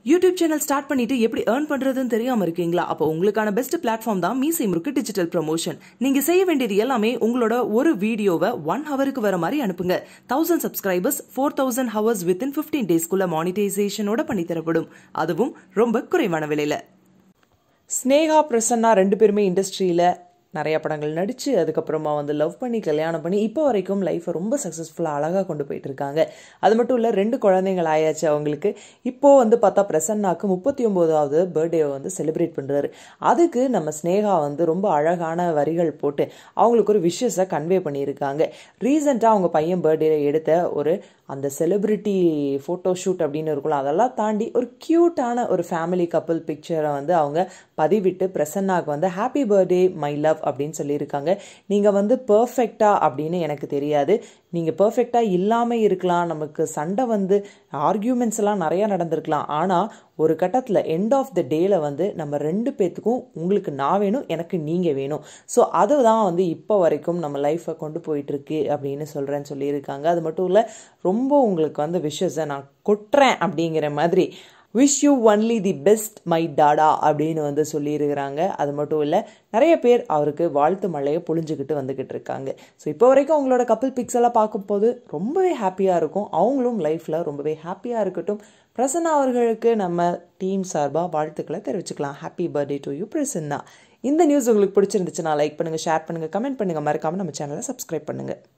YouTube channel start பண்ணிட்டு எப்படி earn பண்றதுன்னு தெரியாம இருக்கீங்களா அப்போ உங்களுக்கான பெஸ்ட் பிளாட்ஃபார்ம் தான் மீசை முறுக்கு டிஜிட்டல் ப்ரமோஷன் நீங்க செய்ய வேண்டியது எல்லாமே உங்களோட ஒரு வீடியோவை ஒன் ஹவருக்கு வர மாதிரி அனுப்புங்க thousand subscribers four thousand hours within fifteen டேஸ்க்குள்ள மானிட்டைசேஷனோட பண்ணி தரப்படும் அதுவும் ரொம்ப குறைவான விலையில ஸ்னேகா பிரசன்னா ரெண்டு பேருமே இண்டஸ்ட்ரியில் நிறைய படங்கள் நடித்து அதுக்கப்புறமா வந்து லவ் பண்ணி கல்யாணம் பண்ணி இப்போ வரைக்கும் லைஃப்பை ரொம்ப சக்ஸஸ்ஃபுல்லாக அழகாக கொண்டு போயிட்டு இருக்காங்க அது மட்டும் இல்லை ரெண்டு குழந்தைங்கள் ஆயாச்சு அவங்களுக்கு இப்போது வந்து பார்த்தா பிரசன்னாக்கு முப்பத்தி ஒம்போதாவது பர்த்டேவை வந்து செலிப்ரேட் பண்ணுறாரு அதுக்கு நம்ம ஸ்னேகா வந்து ரொம்ப அழகான வரிகள் போட்டு அவங்களுக்கு ஒரு விஷஸை கன்வே பண்ணியிருக்காங்க ரீசெண்டாக அவங்க பையன் பர்த்டே எடுத்த ஒரு அந்த செலிப்ரிட்டி ஃபோட்டோ ஷூட் அப்படின்னு இருக்கும்ல அதெல்லாம் தாண்டி ஒரு க்யூட்டான ஒரு ஃபேமிலி கப்புள் பிக்சரை வந்து அவங்க பதிவிட்டு பிரசன்னாக்கு வந்து ஹாப்பி பர்த்டே மை லவ் அப்படின்னு சொல்லியிருக்காங்க நீங்கள் வந்து பர்ஃபெக்டா அப்படின்னு எனக்கு தெரியாது நீங்கள் பர்ஃபெக்டாக இல்லாமல் இருக்கலாம் நமக்கு சண்டை வந்து ஆர்கியூமெண்ட்ஸ் எல்லாம் நிறையா நடந்திருக்கலாம் ஆனால் ஒரு கட்டத்தில் எண்ட் ஆஃப் த டேல வந்து நம்ம ரெண்டு பேர்த்துக்கும் உங்களுக்கு நான் வேணும் எனக்கு நீங்கள் வேணும் ஸோ அதுதான் வந்து இப்போ வரைக்கும் நம்ம லைஃப்பை கொண்டு போயிட்டுருக்கு அப்படின்னு சொல்கிறேன்னு சொல்லியிருக்காங்க அது மட்டும் இல்லை ரொம்ப உங்களுக்கு வந்து விஷஸை நான் கொட்டுறேன் அப்படிங்கிற மாதிரி wish you only the best my டாடா அப்படின்னு வந்து சொல்லியிருக்கிறாங்க அது மட்டும் இல்லை நிறைய பேர் அவருக்கு வாழ்த்து மழையை பொழிஞ்சுக்கிட்டு வந்துக்கிட்டு இருக்காங்க ஸோ இப்போ வரைக்கும் அவங்களோட கப்பிள் பிக்ஸ் எல்லாம் பார்க்கும்போது ரொம்பவே ஹாப்பியாக இருக்கும் அவங்களும் லைஃப்பில் ரொம்பவே ஹாப்பியாக இருக்கட்டும் பிரசன்னா அவர்களுக்கு நம்ம டீம் சார்பாக வாழ்த்துக்களை தெரிவிச்சுக்கலாம் happy birthday to you Prasanna இந்த நியூஸ் உங்களுக்கு பிடிச்சிருந்துச்சுன்னா லைக் பண்ணுங்கள் ஷேர் பண்ணுங்கள் கமெண்ட் பண்ணுங்கள் மறக்காமல் நம்ம சேனலை சப்ஸ்கிரைப் பண்ணுங்கள்